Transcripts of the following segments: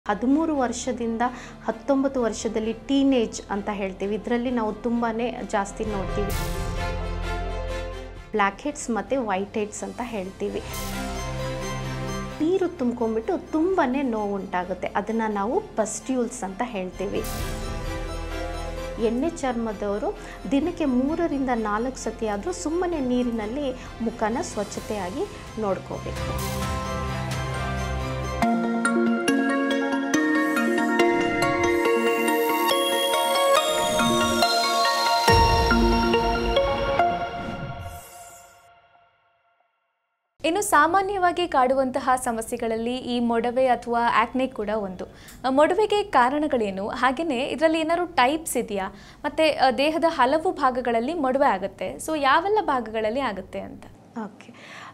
ಹದಿಮೂರು ವರ್ಷದಿಂದ ಹತ್ತೊಂಬತ್ತು ವರ್ಷದಲ್ಲಿ ಟೀನೇಜ್ ಅಂತ ಹೇಳ್ತೀವಿ ಇದರಲ್ಲಿ ನಾವು ತುಂಬಾ ಜಾಸ್ತಿ ನೋಡ್ತೀವಿ ಬ್ಲ್ಯಾಕ್ ಹೆಡ್ಸ್ ಮತ್ತು ವೈಟ್ ಹೆಡ್ಸ್ ಅಂತ ಹೇಳ್ತೀವಿ ನೀರು ತುಂಬ್ಕೊಂಡ್ಬಿಟ್ಟು ತುಂಬಾ ನೋವು ಉಂಟಾಗುತ್ತೆ ಅದನ್ನು ನಾವು ಪಸ್ಟ್ಯೂಲ್ಸ್ ಅಂತ ಹೇಳ್ತೀವಿ ಎಣ್ಣೆ ಚರ್ಮದವರು ದಿನಕ್ಕೆ ಮೂರರಿಂದ ನಾಲ್ಕು ಸತಿ ಆದರೂ ಸುಮ್ಮನೆ ನೀರಿನಲ್ಲಿ ಮುಖನ ಸ್ವಚ್ಛತೆಯಾಗಿ ನೋಡ್ಕೋಬೇಕು ಇನ್ನು ಸಾಮಾನ್ಯವಾಗಿ ಕಾಡುವಂತಹ ಸಮಸ್ಯೆಗಳಲ್ಲಿ ಈ ಮೊಡವೆ ಅಥವಾ ಆಕ್ನೆ ಕೂಡ ಒಂದು ಆ, ಮೊಡವೆಗೆ ಕಾರಣಗಳೇನು ಹಾಗೆಯೇ ಇದರಲ್ಲಿ ಏನಾದ್ರು ಟೈಪ್ಸ್ ಇದೆಯಾ ಮತ್ತು ದೇಹದ ಹಲವು ಭಾಗಗಳಲ್ಲಿ ಮೊಡವೆ ಆಗುತ್ತೆ ಸೊ ಯಾವೆಲ್ಲ ಭಾಗಗಳಲ್ಲಿ ಆಗುತ್ತೆ ಅಂತ ಓಕೆ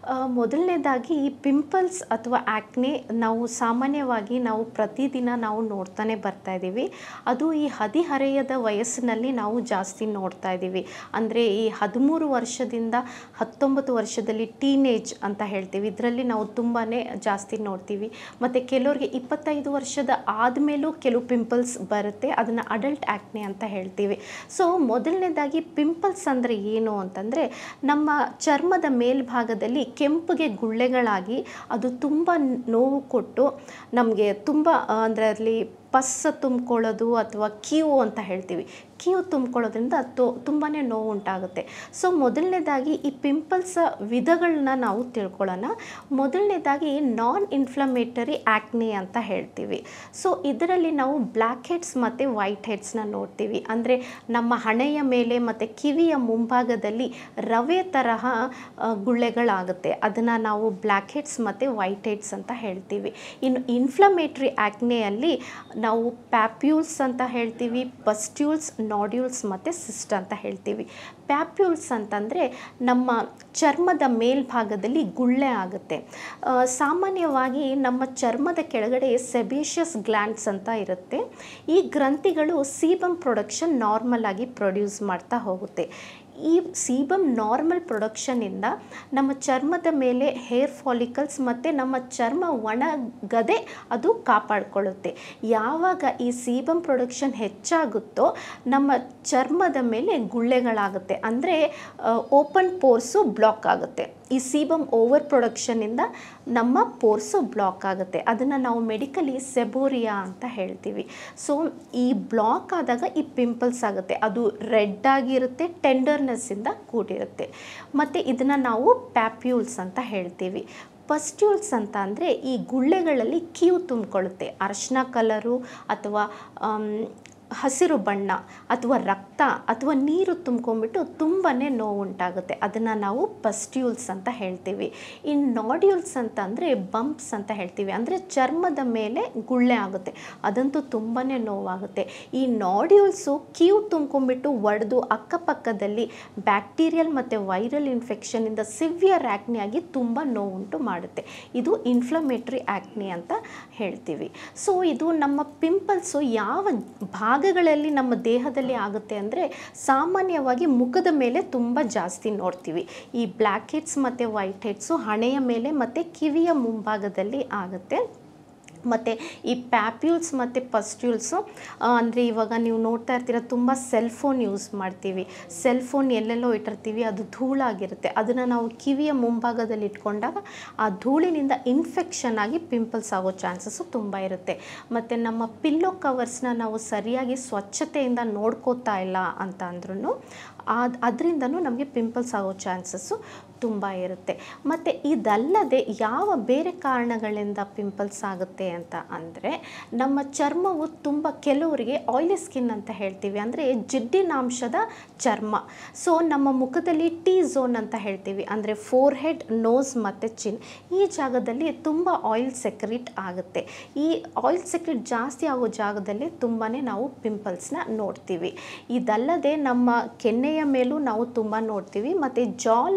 ಮೊದಲನೇದಾಗಿ ಈ ಪಿಂಪಲ್ಸ್ ಅಥವಾ ಆ್ಯಕ್ನೆ ನಾವು ಸಾಮಾನ್ಯವಾಗಿ ನಾವು ಪ್ರತಿದಿನ ನಾವು ನೋಡ್ತಾನೆ ಬರ್ತಾ ಇದ್ದೀವಿ ಅದು ಈ ಹದಿಹರೆಯದ ವಯಸ್ಸಿನಲ್ಲಿ ನಾವು ಜಾಸ್ತಿ ನೋಡ್ತಾ ಇದ್ದೀವಿ ಅಂದರೆ ಈ ಹದಿಮೂರು ವರ್ಷದಿಂದ ಹತ್ತೊಂಬತ್ತು ವರ್ಷದಲ್ಲಿ ಟೀನೇಜ್ ಅಂತ ಹೇಳ್ತೀವಿ ಇದರಲ್ಲಿ ನಾವು ತುಂಬಾ ಜಾಸ್ತಿ ನೋಡ್ತೀವಿ ಮತ್ತು ಕೆಲವ್ರಿಗೆ ಇಪ್ಪತ್ತೈದು ವರ್ಷದ ಆದಮೇಲೂ ಕೆಲವು ಪಿಂಪಲ್ಸ್ ಬರುತ್ತೆ ಅದನ್ನು ಅಡಲ್ಟ್ ಆ್ಯಕ್ನೆ ಅಂತ ಹೇಳ್ತೀವಿ ಸೊ ಮೊದಲನೇದಾಗಿ ಪಿಂಪಲ್ಸ್ ಅಂದರೆ ಏನು ಅಂತಂದರೆ ನಮ್ಮ ಚರ್ಮದ ಮೇಲ್ಭಾಗದಲ್ಲಿ ಕೆಂಪುಗೆ ಗುಳ್ಳೆಗಳಾಗಿ ಅದು ತುಂಬ ನೋವು ಕೊಟ್ಟು ನಮಗೆ ತುಂಬ ಅಂದರೆ ಅದರಲ್ಲಿ ಪಸ್ಸ ತುಂಬ್ಕೊಳ್ಳೋದು ಅಥವಾ ಕೀವು ಅಂತ ಹೇಳ್ತೀವಿ ಕೀವು ತುಂಬ್ಕೊಳ್ಳೋದ್ರಿಂದ ತೊ ತುಂಬಾ ನೋವು ಉಂಟಾಗುತ್ತೆ ಸೊ ಮೊದಲನೇದಾಗಿ ಈ ಪಿಂಪಲ್ಸ್ ವಿಧಗಳನ್ನ ನಾವು ತಿಳ್ಕೊಳ್ಳೋಣ ಮೊದಲನೇದಾಗಿ ನಾನ್ ಇನ್ಫ್ಲಮೇಟರಿ ಆ್ಯಕ್ನೆ ಅಂತ ಹೇಳ್ತೀವಿ ಸೊ ಇದರಲ್ಲಿ ನಾವು ಬ್ಲ್ಯಾಕ್ ಹೆಡ್ಸ್ ಮತ್ತು ವೈಟ್ ಹೆಡ್ಸ್ನ ನೋಡ್ತೀವಿ ಅಂದರೆ ನಮ್ಮ ಹಣೆಯ ಮೇಲೆ ಮತ್ತು ಕಿವಿಯ ಮುಂಭಾಗದಲ್ಲಿ ರವೆ ತರಹ ಆ, ಗುಳ್ಳೆಗಳಾಗುತ್ತೆ ಅದನ್ನು ನಾವು ಬ್ಲ್ಯಾಕ್ ಹೆಡ್ಸ್ ಮತ್ತು ವೈಟ್ ಹೆಡ್ಸ್ ಅಂತ ಹೇಳ್ತೀವಿ ಇನ್ನು ಇನ್ಫ್ಲಮೇಟ್ರಿ ಆ್ಯಕ್ನೆಯಲ್ಲಿ ನಾವು ಪ್ಯಾಪ್ಯೂಲ್ಸ್ ಅಂತ ಹೇಳ್ತೀವಿ ಪಸ್ಟ್ಯೂಲ್ಸ್ ನಾಡ್ಯೂಲ್ಸ್ ಮತ್ತು ಸಿಸ್ಟ್ ಅಂತ ಹೇಳ್ತೀವಿ ಪ್ಯಾಪ್ಯೂಲ್ಸ್ ಅಂತಂದರೆ ನಮ್ಮ ಚರ್ಮದ ಮೇಲ್ಭಾಗದಲ್ಲಿ ಗುಳ್ಳೆ ಆಗುತ್ತೆ ಆ, ಸಾಮಾನ್ಯವಾಗಿ ನಮ್ಮ ಚರ್ಮದ ಕೆಳಗಡೆ ಸೆಬೇಷಿಯಸ್ ಗ್ಲ್ಯಾಂಡ್ಸ್ ಅಂತ ಇರುತ್ತೆ ಈ ಗ್ರಂಥಿಗಳು ಸೀಬಮ್ ಪ್ರೊಡಕ್ಷನ್ ನಾರ್ಮಲ್ ಆಗಿ ಪ್ರೊಡ್ಯೂಸ್ ಮಾಡ್ತಾ ಹೋಗುತ್ತೆ ಈ ಸೀಬಮ್ ನಾರ್ಮಲ್ ಪ್ರೊಡಕ್ಷನ್ನಿಂದ ನಮ್ಮ ಚರ್ಮದ ಮೇಲೆ ಹೇರ್ ಫಾಲಿಕಲ್ಸ್ ಮತ್ತು ನಮ್ಮ ಚರ್ಮ ಒಣಗದೆ ಅದು ಕಾಪಾಡಿಕೊಳ್ಳುತ್ತೆ ಯಾವಾಗ ಈ ಸೀಬಮ್ ಪ್ರೊಡಕ್ಷನ್ ಹೆಚ್ಚಾಗುತ್ತೋ ನಮ್ಮ ಚರ್ಮದ ಮೇಲೆ ಗುಳ್ಳೆಗಳಾಗುತ್ತೆ ಅಂದರೆ ಓಪನ್ ಪೋರ್ಸು ಬ್ಲಾಕ್ ಆಗುತ್ತೆ ಈ ಸೀಬಮ್ ಓವರ್ ಪ್ರೊಡಕ್ಷನ್ನಿಂದ ನಮ್ಮ ಪೋರ್ಸು ಬ್ಲಾಕ್ ಆಗುತ್ತೆ ಅದನ್ನು ನಾವು ಮೆಡಿಕಲಿ ಸೆಬೋರಿಯಾ ಅಂತ ಹೇಳ್ತೀವಿ ಸೊ ಈ ಬ್ಲಾಕ್ ಆದಾಗ ಈ ಪಿಂಪಲ್ಸ್ ಆಗುತ್ತೆ ಅದು ರೆಡ್ ಆಗಿರುತ್ತೆ ಟೆಂಡರ್ನೆಸ್ಸಿಂದ ಕೂಡಿರುತ್ತೆ ಮತ್ತು ಇದನ್ನು ನಾವು ಪ್ಯಾಪ್ಯೂಲ್ಸ್ ಅಂತ ಹೇಳ್ತೀವಿ ಪಸ್ಟ್ಯೂಲ್ಸ್ ಅಂತ ಅಂದರೆ ಈ ಗುಳ್ಳೆಗಳಲ್ಲಿ ಕೀವು ತುಂಬಿಕೊಳ್ಳುತ್ತೆ ಅರಶಿನ ಕಲರು ಅಥವಾ ಆಮ್, ಹಸಿರು ಬಣ್ಣ ಅಥವಾ ರಕ್ತ ಅಥವಾ ನೀರು ತುಂಬ್ಕೊಂಡ್ಬಿಟ್ಟು ತುಂಬಾ ನೋವು ಉಂಟಾಗುತ್ತೆ ಅದನ್ನು ನಾವು ಪಸ್ಟ್ಯೂಲ್ಸ್ ಅಂತ ಹೇಳ್ತೀವಿ ಇನ್ನು ನಾಡ್ಯೂಲ್ಸ್ ಅಂತ ಅಂದರೆ ಬಂಪ್ಸ್ ಅಂತ ಹೇಳ್ತೀವಿ ಅಂದರೆ ಚರ್ಮದ ಮೇಲೆ ಗುಳ್ಳೆ ಆಗುತ್ತೆ ಅದಂತೂ ತುಂಬಾ ನೋವಾಗುತ್ತೆ ಈ ನಾಡ್ಯೂಲ್ಸು ಕೀವು ತುಂಬ್ಕೊಂಡ್ಬಿಟ್ಟು ಒಡೆದು ಅಕ್ಕಪಕ್ಕದಲ್ಲಿ ಬ್ಯಾಕ್ಟೀರಿಯಲ್ ಮತ್ತು ವೈರಲ್ ಇನ್ಫೆಕ್ಷನಿಂದ ಸಿವಿಯರ್ ಆ್ಯಕ್ನೆ ಆಗಿ ತುಂಬ ನೋವುಂಟು ಮಾಡುತ್ತೆ ಇದು ಇನ್ಫ್ಲಮೇಟ್ರಿ ಆ್ಯಕ್ನೆ ಅಂತ ಹೇಳ್ತೀವಿ ಸೊ ಇದು ನಮ್ಮ ಪಿಂಪಲ್ಸು ಯಾವ ಭಾಗಗಳಲ್ಲಿ ನಮ್ಮ ದೇಹದಲ್ಲಿ ಆಗುತ್ತೆ ಅಂದರೆ ಸಾಮಾನ್ಯವಾಗಿ ಮುಖದ ಮೇಲೆ ತುಂಬ ಜಾಸ್ತಿ ನೋಡ್ತೀವಿ ಈ ಬ್ಲ್ಯಾಕ್ ಹೆಡ್ಸ್ ಮತ್ತು ವೈಟ್ ಹೆಡ್ಸು ಹಣೆಯ ಮೇಲೆ ಮತ್ತು ಕಿವಿಯ ಮುಂಭಾಗದಲ್ಲಿ ಆಗುತ್ತೆ ಮತ್ತು ಈ ಪ್ಯಾಪ್ಯೂಲ್ಸ್ ಮತ್ತು ಪಸ್ಟ್ಯೂಲ್ಸು ಅಂದರೆ ಇವಾಗ ನೀವು ನೋಡ್ತಾ ಇರ್ತೀರ ತುಂಬ ಸೆಲ್ ಫೋನ್ ಯೂಸ್ ಮಾಡ್ತೀವಿ ಸೆಲ್ ಫೋನ್ ಎಲ್ಲೆಲ್ಲೋ ಇಟ್ಟಿರ್ತೀವಿ ಅದು ಧೂಳಾಗಿರುತ್ತೆ ಅದನ್ನು ನಾವು ಕಿವಿಯ ಮುಂಭಾಗದಲ್ಲಿ ಇಟ್ಕೊಂಡಾಗ ಆ ಧೂಳಿನಿಂದ ಇನ್ಫೆಕ್ಷನ್ ಆಗಿ ಪಿಂಪಲ್ಸ್ ಆಗೋ ಚಾನ್ಸಸ್ಸು ತುಂಬ ಇರುತ್ತೆ ಮತ್ತು ನಮ್ಮ ಪಿಲ್ಲೋ ಕವರ್ಸ್ನ ನಾವು ಸರಿಯಾಗಿ ಸ್ವಚ್ಛತೆಯಿಂದ ನೋಡ್ಕೋತಾ ಇಲ್ಲ ಅಂತ ಅಂದ್ರೂ ಅದು ಅದರಿಂದನೂ ನಮಗೆ ಪಿಂಪಲ್ಸ್ ಆಗೋ ಚಾನ್ಸಸ್ಸು ತುಂಬ ಇರುತ್ತೆ ಮತ್ತು ಇದಲ್ಲದೆ ಯಾವ ಬೇರೆ ಕಾರಣಗಳಿಂದ ಪಿಂಪಲ್ಸ್ ಆಗುತ್ತೆ ಅಂತ ಅಂದರೆ ನಮ್ಮ ಚರ್ಮವು ತುಂಬ ಕೆಲವರಿಗೆ ಆಯಿಲಿ ಸ್ಕಿನ್ ಅಂತ ಹೇಳ್ತೀವಿ ಅಂದರೆ ಜಿಡ್ಡಿನಾಂಶದ ಚರ್ಮ ಸೊ ನಮ್ಮ ಮುಖದಲ್ಲಿ ಟಿ ಝೋನ್ ಅಂತ ಹೇಳ್ತೀವಿ ಅಂದರೆ ಫೋರ್ ಹೆಡ್ ನೋಸ್ ಮತ್ತು ಚಿನ್ ಈ ಜಾಗದಲ್ಲಿ ತುಂಬ ಆಯಿಲ್ ಸೆಕ್ರಿಟ್ ಆಗುತ್ತೆ ಈ ಆಯಿಲ್ ಸೆಕ್ರಿಟ್ ಜಾಸ್ತಿ ಆಗೋ ಜಾಗದಲ್ಲಿ ತುಂಬಾ ನಾವು ಪಿಂಪಲ್ಸ್ನ ನೋಡ್ತೀವಿ ಇದಲ್ಲದೆ ನಮ್ಮ ಕೆನ್ನೆಯ ಮೇಲೂ ನಾವು ತುಂಬ ನೋಡ್ತೀವಿ ಮತ್ತು ಜಾ ಲೈನಲ್ಲಿ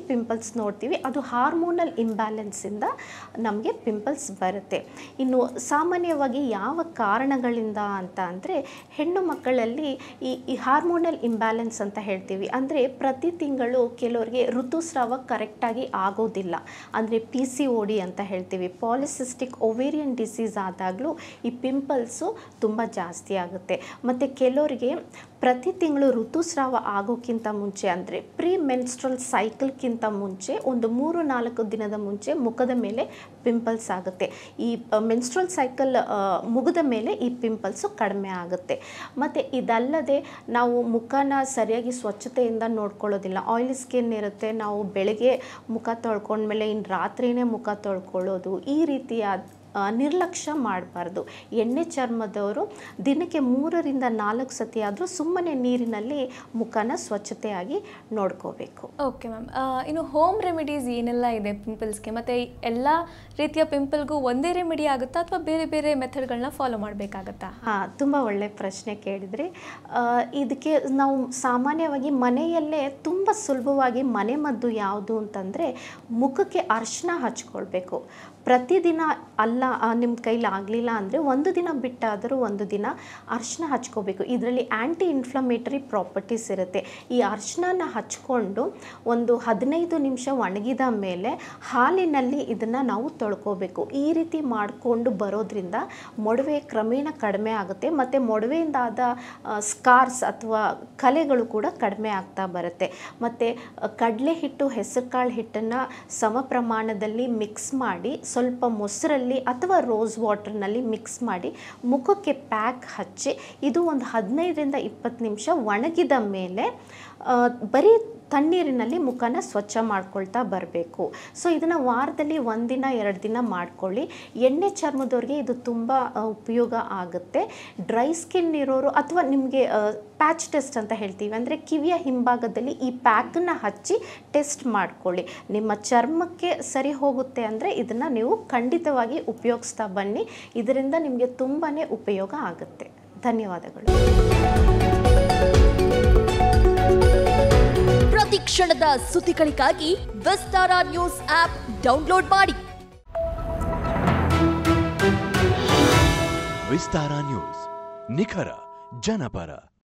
ಪಿಂಪಲ್ಸ್ ನೋಡ್ತೀವಿ ಅದು ಹಾರ್ಮೋನಲ್ ಇಂಬ್ಯಾಲೆನ್ಸಿಂದ ನಮಗೆ ಪಿಂಪಲ್ಸ್ ಬರುತ್ತೆ ಇನ್ನು ಸಾಮಾನ್ಯವಾಗಿ ಯಾವ ಕಾರಣಗಳಿಂದ ಅಂತ ಅಂದರೆ ಹೆಣ್ಣು ಮಕ್ಕಳಲ್ಲಿ ಈ ಈ ಹಾರ್ಮೋನಲ್ ಇಂಬ್ಯಾಲೆನ್ಸ್ ಅಂತ ಹೇಳ್ತೀವಿ ಅಂದರೆ ಪ್ರತಿ ತಿಂಗಳು ಕೆಲವರಿಗೆ ಋತುಸ್ರಾವ ಕರೆಕ್ಟಾಗಿ ಆಗೋದಿಲ್ಲ ಅಂದರೆ ಪಿ ಸಿ ಓ ಡಿ ಅಂತ ಹೇಳ್ತೀವಿ ಪಾಲಿಸಿಸ್ಟಿಕ್ ಒವೇರಿಯನ್ ಡಿಸೀಸ್ ಆದಾಗಲೂ ಈ ಪಿಂಪಲ್ಸು ತುಂಬ ಜಾಸ್ತಿ ಆಗುತ್ತೆ ಮತ್ತು ಕೆಲವರಿಗೆ ಪ್ರತಿ ತಿಂಗಳು ಋತುಸ್ರಾವ ಆಗೋಕ್ಕಿಂತ ಮುಂಚೆ ಅಂದರೆ ಪ್ರೀ ಮೆನ್ಸ್ಟ್ರಲ್ ಸೈಕಲ್ಗಿಂತ ಮುಂಚೆ ಒಂದು ಮೂರು ನಾಲ್ಕು ದಿನದ ಮುಂಚೆ ಮುಖದ ಮೇಲೆ ಪಿಂಪಲ್ಸ್ ಆಗುತ್ತೆ ಈ ಮೆನ್ಸ್ಟ್ರಲ್ ಸೈಕಲ್ ಮುಗಿದ ಮೇಲೆ ಈ ಪಿಂಪಲ್ಸು ಕಡಿಮೆ ಆಗುತ್ತೆ ಮತ್ತು ಇದಲ್ಲದೆ ನಾವು ಮುಖನ ಸರಿಯಾಗಿ ಸ್ವಚ್ಛತೆಯಿಂದ ನೋಡ್ಕೊಳ್ಳೋದಿಲ್ಲ ಆಯಿಲ್ ಸ್ಕಿನ್ ಇರುತ್ತೆ ನಾವು ಬೆಳಗ್ಗೆ ಮುಖ ತೊಳ್ಕೊಂಡ್ಮೇಲೆ ಇನ್ನು ರಾತ್ರಿನೇ ಮುಖ ತೊಳ್ಕೊಳ್ಳೋದು ಈ ರೀತಿಯ ಆ, ನಿರ್ಲಕ್ಷ್ಯ ಮಾಡಬಾರ್ದು ಎಣ್ಣೆ ಚರ್ಮದವರು ದಿನಕ್ಕೆ ಮೂರರಿಂದ ನಾಲ್ಕು ಸತಿ ಆದರೂ ಸುಮ್ಮನೆ ನೀರಿನಲ್ಲಿ ಮುಖನ ಸ್ವಚ್ಛತೆಯಾಗಿ ನೋಡ್ಕೋಬೇಕು ಓಕೆ ಮ್ಯಾಮ್ ಇನ್ನು ಹೋಮ್ ರೆಮಿಡೀಸ್ ಏನೆಲ್ಲ ಇದೆ ಪಿಂಪಲ್ಸ್ಗೆ ಮತ್ತು ಎಲ್ಲ ರೀತಿಯ ಪಿಂಪಲ್ಗೂ ಒಂದೇ ರೆಮಿಡಿ ಆಗುತ್ತಾ ಅಥವಾ ಬೇರೆ ಬೇರೆ ಮೆಥಡ್ಗಳನ್ನ ಫಾಲೋ ಮಾಡಬೇಕಾಗತ್ತಾ ಹಾಂ ತುಂಬ ಒಳ್ಳೆ ಪ್ರಶ್ನೆ ಕೇಳಿದ್ರಿ ಆ, ಇದಕ್ಕೆ ನಾವು ಸಾಮಾನ್ಯವಾಗಿ ಮನೆಯಲ್ಲೇ ತುಂಬ ಸುಲಭವಾಗಿ ಮನೆಮದ್ದು ಯಾವುದು ಅಂತಂದರೆ ಮುಖಕ್ಕೆ ಅರಿಶಿನ ಹಚ್ಕೊಳ್ಬೇಕು ಪ್ರತಿದಿನ ಅಲ್ಲ ನಿಮ್ಮ ಕೈಲಿ ಆಗಲಿಲ್ಲ ಅಂದರೆ ಒಂದು ದಿನ ಬಿಟ್ಟಾದರೂ ಒಂದು ದಿನ ಅರಿಶಿನ ಹಚ್ಕೋಬೇಕು ಇದರಲ್ಲಿ ಆ್ಯಂಟಿ ಇನ್ಫ್ಲಮೇಟರಿ ಪ್ರಾಪರ್ಟೀಸ್ ಇರುತ್ತೆ ಈ ಅರಿಶಿನ ಹಚ್ಕೊಂಡು ಒಂದು ಹದಿನೈದು ನಿಮಿಷ ಒಣಗಿದ ಮೇಲೆ ಹಾಲಿನಲ್ಲಿ ಇದನ್ನು ನಾವು ತೊಳ್ಕೋಬೇಕು ಈ ರೀತಿ ಮಾಡಿಕೊಂಡು ಬರೋದ್ರಿಂದ ಮೊಡವೆ ಕ್ರಮೇಣ ಕಡಿಮೆ ಆಗುತ್ತೆ ಮತ್ತು ಮೊಡವೆಯಿಂದ ಆದ ಸ್ಕಾರ್ಸ್ ಅಥವಾ ಕಲೆಗಳು ಕೂಡ ಕಡಿಮೆ ಆಗ್ತಾ ಬರುತ್ತೆ ಮತ್ತು ಕಡಲೆ ಹಿಟ್ಟು ಹೆಸರುಕಾಳು ಹಿಟ್ಟನ್ನು ಸಮ ಪ್ರಮಾಣದಲ್ಲಿ ಮಿಕ್ಸ್ ಮಾಡಿ ಸ್ವಲ್ಪ ಮೊಸರಲ್ಲಿ ಅಥವಾ ರೋಸ್ ವಾಟರ್ನಲ್ಲಿ ಮಿಕ್ಸ್ ಮಾಡಿ ಮುಖಕ್ಕೆ ಪ್ಯಾಕ್ ಹಚ್ಚಿ ಇದು ಒಂದು ಹದಿನೈದರಿಂದ ಇಪ್ಪತ್ತು ನಿಮಿಷ ಒಣಗಿದ ಮೇಲೆ ಆ, ಬರೀ ತಣ್ಣೀರಿನಲ್ಲಿ ಮುಖನ ಸ್ವಚ್ಛ ಮಾಡ್ಕೊಳ್ತಾ ಬರಬೇಕು ಸೊ ಇದನ್ನು ವಾರದಲ್ಲಿ ಒಂದಿನ ಎರಡು ದಿನ ಮಾಡ್ಕೊಳ್ಳಿ ಎಣ್ಣೆ ಚರ್ಮದವ್ರಿಗೆ ಇದು ತುಂಬ ಆ, ಉಪಯೋಗ ಆಗುತ್ತೆ ಡ್ರೈ ಸ್ಕಿನ್ ಇರೋರು ಅಥವಾ ನಿಮಗೆ ಪ್ಯಾಚ್ ಟೆಸ್ಟ್ ಅಂತ ಹೇಳ್ತೀವಿ ಅಂದರೆ ಕಿವಿಯ ಹಿಂಭಾಗದಲ್ಲಿ ಈ ಪ್ಯಾಕನ್ನು ಹಚ್ಚಿ ಟೆಸ್ಟ್ ಮಾಡ್ಕೊಳ್ಳಿ ನಿಮ್ಮ ಚರ್ಮಕ್ಕೆ ಸರಿ ಹೋಗುತ್ತೆ ಅಂದರೆ ಇದನ್ನು ನೀವು ಖಂಡಿತವಾಗಿ ಉಪಯೋಗಿಸ್ತಾ ಬನ್ನಿ ಇದರಿಂದ ನಿಮಗೆ ತುಂಬಾ ಉಪಯೋಗ ಆಗುತ್ತೆ ಧನ್ಯವಾದಗಳು ಪ್ರತಿ ಕ್ಷಣದ ಸುದ್ದಿಗಳಿಗಾಗಿ ವಿಸ್ತಾರ ನ್ಯೂಸ್ ಆಪ್ ಡೌನ್ಲೋಡ್ ಮಾಡಿ ವಿಸ್ತಾರ ನ್ಯೂಸ್ ನಿಖರ ಜನಪರ